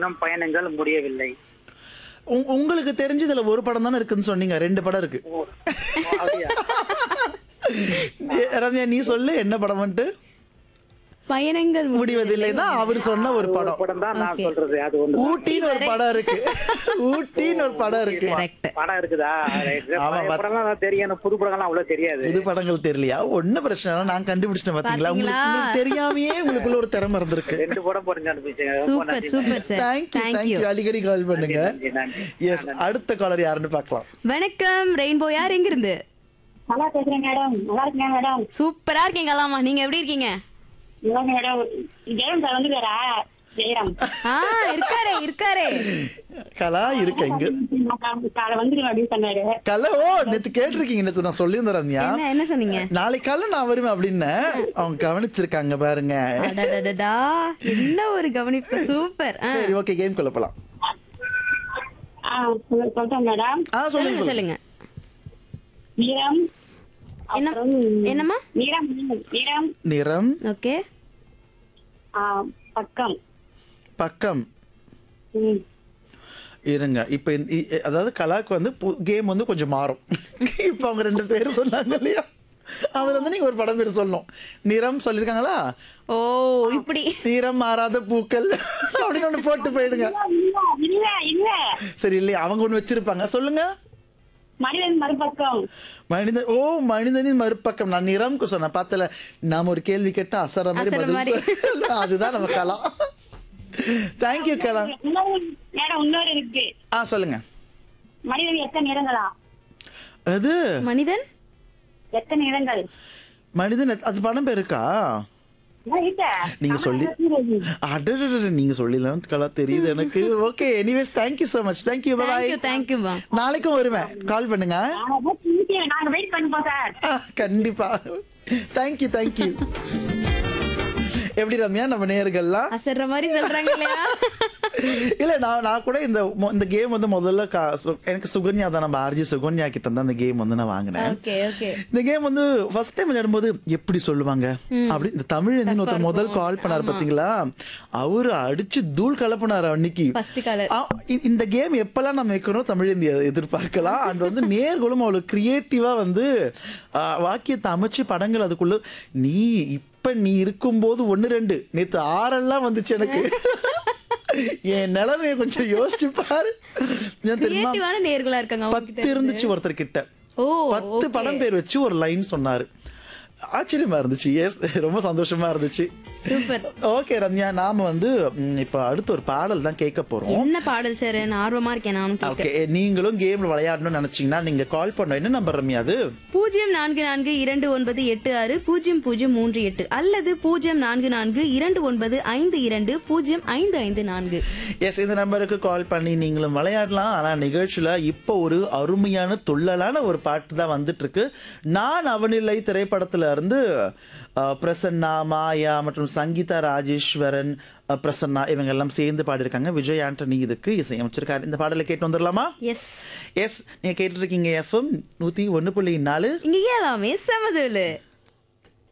இன்னும் பயணங்கள் முடியவில்லை உ- உங்களுக்கு தெரிஞ்சதுல ஒரு படம் தானே இருக்குன்னு சொன்னீங்க ரெண்டு படம் இருக்கு ஓ, ஓ, அப்படியா? ஏ, ரம்யா நீ சொல்லு என்ன படம் வந்துட்டு பயணங்கள் முடிவதில்லை தான் அவர் சொன்ன ஒரு ஒரு படம் படம் தான் நான் Okay. சொல்றது அது ஒண்ணு ஊட்டின்னு ஒரு படம் இருக்கு ஊட்டின்னு ஒரு படம் இருக்கு கரெக்ட் படம் இருக்குதா Right. ஆமா, பழைய பட்- படம்லாம் எனக்கு தெரியும் எனக்கு புது படம்லாம் அவ்வளவு தெரியாது புது படங்கள் தெரியலையா ஒன்னும் பிரச்சனை இல்லை நான் கண்டுபிடிச்சிட்டேன் பாத்தீங்களா உங்களுக்கு பாத்தீங்களா? உங்களுக்கு தெரியாமையே உங்களுக்குள்ள ஒரு திறமை இருந்திருக்கு ரெண்டு படம் போறீங்க அனுப்பிச்சீங்க ரொம்ப சூப்பர் நன்றி super sir thank you thank you thank you அடிக்கடி கால் பண்ணுங்க நன்றி நன்றி எஸ் அடுத்த காலர் யாருன்னு பார்க்கலாம் வணக்கம் ரெயின்போ யார் எங்க இருந்து நல்லா பேசுறேன் மேடம் நல்லா இருக்கேன் மேடம் சூப்பரா இருக்கீங்க அலாமா நீங்க எப்படி இருக்கீங்க நல்லா மேடம் ஜெயம் சார் வந்துருக்காரா ஜெயராம் ஆ இருக்காரே இருக்காரே கலா இருக்கு இங்க காலை வந்துருவேன் அப்படின்னு சொன்னாரு கலா ஓ நேத்து கேட்டிருக்கீங்க நேத்து நான் சொல்லியிருந்தேன் ரம்யா என்ன என்ன சொன்னீங்க நாளைக்கு காலைல நான் வருவேன் அப்படின்னு அவங்க கவனிச்சிருக்காங்க பாருங்க அடடடடா என்ன ஒரு கவனிப்பு சூப்பர் ஆ, சரி ஓகே கேம் குள்ள போலாம் ஆ சொல்ல- சொல்றேன் மேடம் ஆ சொல்லுங்க சொல்லுங்க சொல்லுங்க நிறம் என்ன அப்புறம் என்னம்மா நிறம் நிறம் நிறம் ஓகே ஆ, பக்கம் பக்கம் ம். இருங்க இப்ப இந்த- இ- அதாவது கலாக்கு வந்து கேம் வந்து கொஞ்சம் மாறும் இப்ப அவங்க ரெண்டு பேரும் சொன்னாங்க இல்லையா அதுல வந்து நீங்க ஒரு படம் பேர் சொல்லணும் நிறம் சொல்லிருக்காங்களா ஓ இப்படி நிறம் மாறாத பூக்கள் அப்படின்னு ஒண்ணு போட்டு போயிடுங்க இல்ல இல்ல இல்ல சரி இல்லையா அவங்க ஒண்ணு வச்சிருப்பாங்க சொல்லுங்க மனிதன் மறுபக்கம் மனிதன் ஓ மனிதனின் மறுபக்கம் நான் நிறம்க்கு சொன்னேன் பார்த்தல நாம ஒரு கேள்வி கேட்டா அசர மாதிரி அசர பதில் மாதிரி. சொல்ல. அதுதான் நம்ம கலா தேங்க்யூ கலா இன்னொரு மேடம் இன்னொரு இருக்கு ஆ சொல்லுங்க மனிதன் எத்தனை நிறங்களா அது மனிதன் எத்தனை நிறங்கள் மனிதன் எத்- அது படம் பேர் இருக்கா அதான் இல்ல. நீங்க சொல்லி அடடட நீங்க சொல்லிதான் கலா தெரியுது எனக்கு okay anyways thank you so much thank you bye thank you thank you நாளைக்கும் வருவேன் கால் பண்ணுங்க நாங்க போய் திணிக்க, நாங்க வெயிட் பண்ணிப்போம் சார் ஆ, கண்டிப்பா தேங்க்யூ தேங்க்யூ எப்படி ரம்யா நம்ம நேயர்கள்லாம் அசர்ற மாதிரி சொல்றாங்க இல்லையா இல்ல நான் நான் கூட இந்த மொ- இந்த கேம் வந்து முதல்ல கா- சு- எனக்கு சுகன்யா தான் நம்ம ஆர்ஜி சுகன்யா கிட்ட தான் அந்த கேம் வந்து நான் வாங்கினேன் ஓகே ஓகே இந்த கேம் வந்து ஃபர்ஸ்ட் டைம் விளையாடும்போது எப்படி சொல்லுவாங்க அப்படி இந்த தமிழ் வந்து ஒருத்தர் முதல் கால் பண்ணாரு பாத்தீங்களா அவரு அடிச்சு தூள் கலப்புனாரு அன்னைக்கு ஃபர்ஸ்ட் காலர் ஆ, இ- இந்த கேம் எப்பெல்லாம் நம்ம வைக்கணும் தமிழ் இந்தியா எதிர்பார்க்கலாம் அண்ட் வந்து நேர்களும் அவ்வளவு கிரியேட்டிவா வந்து ஆ, வாக்கியத்தை அமைச்சு படங்கள் அதுக்குள்ள நீ இப்ப நீ இருக்கும்போது ஒண்ணு ரெண்டு நேத்து ஆறெல்லாம் வந்துச்சு எனக்கு என் நிலைமைய கொஞ்சம் யோசிச்சு பாரு ஏன் தெரியுமா கிரியேட்டிவான நேர்களா இருக்காங்க அவங்க பத்து இருந்துச்சு ஒருத்தர் கிட்ட ஓ பத்து படம் பேர் வச்சு ஒரு லைன் சொன்னாரு ஆச்சரியமா இருந்துச்சு எஸ் ரொம்ப சந்தோஷமா இருந்துச்சு சூப்பர் ஓகே ரம்யா நாம வந்து ம், இப்ப அடுத்து ஒரு பாடல் தான் கேட்க போறோம் என்ன பாடல் சார் நான் ஆர்வமா இருக்கேன் நானும் கேட்க ஓகே நீங்களும் கேம்ல விளையாடணும்னு நினைச்சீங்கன்னா நீங்க கால் பண்ண என்ன நம்பர் ரம்யா அது பூஜ்ஜியம் நான்கு நான்கு இரண்டு ஒன்பது எட்டு ஆறு பூஜ்ஜியம் பூஜ்ஜியம் மூன்று எட்டு அல்லது பூஜ்ஜியம் நான்கு நான்கு இரண்டு ஒன்பது ஐந்து இரண்டு பூஜ்ஜியம் ஐந்து ஐந்து நான்கு எஸ் இந்த நம்பருக்கு கால் பண்ணி நீங்களும் விளையாடலாம் ஆனா நிகழ்ச்சியில இப்போ ஒரு அருமையான துள்ளலான ஒரு பாட்டு தான் வந்துட்டு இருக்கு நான் அவனில்லை திரைப்படத்துல இருந்து அஹ், பிரசன்னா மாயா மற்றும் சங்கீதா ராஜேஸ்வரன் அஹ், பிரசன்னா இவங்க எல்லாம் சேர்ந்து பாடியிருக்காங்க விஜய் ஆண்டனி இதுக்கு இசையமைச்சிருக்காரு இந்த பாடலை கேட்டு வந்துடலாமா எஸ் எஸ் நீங்க கேட்டுட்டு இருக்கீங்க எஃப்எம் நூத்தி ஒன்னு புள்ளி நாலு இங்க எல்லாமே சமதுல